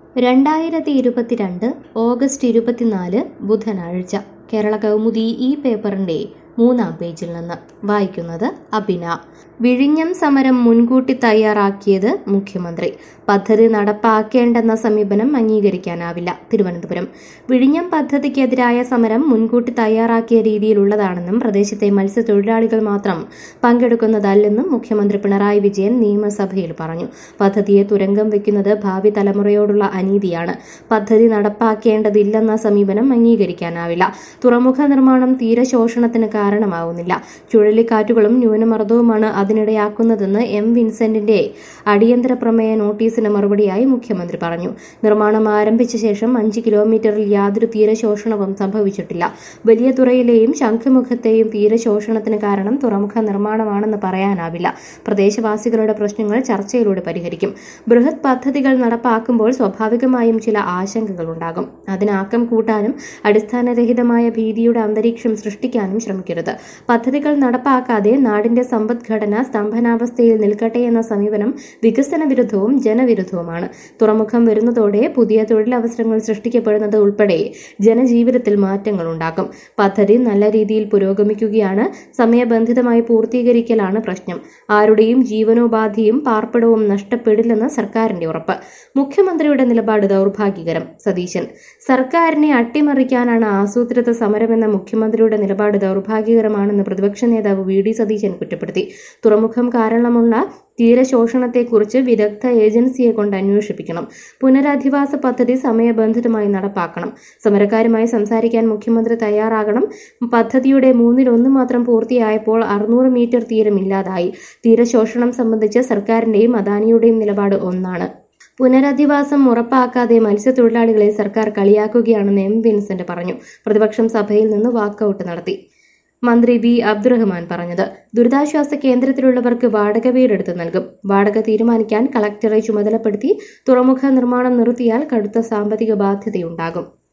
രണ്ടായിരത്തി ഇരുപത്തിരണ്ട് ഓഗസ്റ്റ് ഇരുപത്തിനാല് ബുധനാഴ്ച കേരള കൗമുദി ഈ പേപ്പറിന്റെ മൂന്നാം പേജിൽ നിന്ന് വായിക്കുന്നത് അബിന വിഴിഞ്ഞം സമരം മുൻകൂട്ടി തയ്യാറാക്കിയത് മുഖ്യമന്ത്രി പദ്ധതി നടപ്പാക്കേണ്ടെന്ന സമീപനം അംഗീകരിക്കാനാവില്ല തിരുവനന്തപുരം വിഴിഞ്ഞം പദ്ധതിക്കെതിരായ സമരം മുൻകൂട്ടി തയ്യാറാക്കിയ രീതിയിലുള്ളതാണെന്നും പ്രദേശത്തെ മത്സ്യത്തൊഴിലാളികൾ മാത്രം പങ്കെടുക്കുന്നതല്ലെന്നും മുഖ്യമന്ത്രി പിണറായി വിജയൻ നിയമസഭയിൽ പറഞ്ഞു പദ്ധതിയെ തുരങ്കം വെക്കുന്നത് ഭാവി തലമുറയോടുള്ള അനീതിയാണ് പദ്ധതി നടപ്പാക്കേണ്ടതില്ലെന്ന സമീപനം അംഗീകരിക്കാനാവില്ല തുറമുഖ നിർമ്മാണം തീരശോഷണത്തിന് കാരണമാവുന്നില്ല ചുഴലിക്കാറ്റുകളും ന്യൂനമർദ്ദവുമാണ് അതിനിടയാക്കുന്നതെന്ന് എം വിൻസെന്റിന്റെ അടിയന്തര പ്രമേയ നോട്ടീസിന് മറുപടിയായി മുഖ്യമന്ത്രി പറഞ്ഞു നിർമ്മാണം ആരംഭിച്ച ശേഷം അഞ്ച് കിലോമീറ്ററിൽ യാതൊരു തീരശോഷണവും സംഭവിച്ചിട്ടില്ല വലിയ തുറയിലെയും ശംഖുമുഖത്തെയും തീരശോഷണത്തിന് കാരണം തുറമുഖ നിർമ്മാണമാണെന്ന് പറയാനാവില്ല പ്രദേശവാസികളുടെ പ്രശ്നങ്ങൾ ചർച്ചയിലൂടെ പരിഹരിക്കും ബൃഹത് പദ്ധതികൾ നടപ്പാക്കുമ്പോൾ സ്വാഭാവികമായും ചില ആശങ്കകൾ ഉണ്ടാകും അതിന് ആക്കം കൂട്ടാനും അടിസ്ഥാനരഹിതമായ ഭീതിയുടെ അന്തരീക്ഷം സൃഷ്ടിക്കാനും ശ്രമിക്കരുത് പദ്ധതികൾ നടപ്പാക്കാതെ നാടിന്റെ സമ്പദ്ഘടന സ്തംഭനാവസ്ഥയിൽ നിൽക്കട്ടെ എന്ന സമീപനം വികസന വിരുദ്ധവും ജനവിരുദ്ധവുമാണ് തുറമുഖം വരുന്നതോടെ പുതിയ തൊഴിലവസരങ്ങൾ സൃഷ്ടിക്കപ്പെടുന്നത് ഉൾപ്പെടെ ജനജീവിതത്തിൽ മാറ്റങ്ങൾ ഉണ്ടാക്കും പദ്ധതി നല്ല രീതിയിൽ പുരോഗമിക്കുകയാണ് സമയബന്ധിതമായി പൂർത്തീകരിക്കലാണ് പ്രശ്നം ആരുടെയും ജീവനോപാധിയും പാർപ്പിടവും നഷ്ടപ്പെടില്ലെന്ന് സർക്കാരിന്റെ ഉറപ്പ് മുഖ്യമന്ത്രിയുടെ നിലപാട് ദൗർഭാഗ്യകരം സതീശൻ സർക്കാരിനെ അട്ടിമറിക്കാനാണ് ആസൂത്രിത സമരമെന്ന മുഖ്യമന്ത്രിയുടെ നിലപാട് ദൗർഭാഗ്യകരമാണെന്ന് പ്രതിപക്ഷ നേതാവ് വി ഡി സതീശൻ കുറ്റപ്പെടുത്തി തുറമുഖം കാരണമുള്ള തീരശോഷണത്തെക്കുറിച്ച് വിദഗ്ധ ഏജൻസിയെ കൊണ്ട് അന്വേഷിപ്പിക്കണം പുനരധിവാസ പദ്ധതി സമയബന്ധിതമായി നടപ്പാക്കണം സമരക്കാരുമായി സംസാരിക്കാൻ മുഖ്യമന്ത്രി തയ്യാറാകണം പദ്ധതിയുടെ മൂന്നിലൊന്ന് മാത്രം പൂർത്തിയായപ്പോൾ അറുന്നൂറ് മീറ്റർ തീരം ഇല്ലാതായി തീരശോഷണം സംബന്ധിച്ച് സർക്കാരിന്റെയും അദാനിയുടെയും നിലപാട് ഒന്നാണ് പുനരധിവാസം ഉറപ്പാക്കാതെ മത്സ്യത്തൊഴിലാളികളെ സർക്കാർ കളിയാക്കുകയാണെന്ന് എം വിൻസെന്റ് പറഞ്ഞു പ്രതിപക്ഷം സഭയിൽ നിന്ന് വാക്കൌട്ട് നടത്തി മന്ത്രി വി അബ്ദുറഹ്മാൻ പറഞ്ഞത് ദുരിതാശ്വാസ കേന്ദ്രത്തിലുള്ളവർക്ക് വാടക വീടെടുത്ത് നൽകും വാടക തീരുമാനിക്കാൻ കളക്ടറെ ചുമതലപ്പെടുത്തി തുറമുഖ നിർമ്മാണം നിർത്തിയാൽ കടുത്ത സാമ്പത്തിക ബാധ്യതയുണ്ടാകും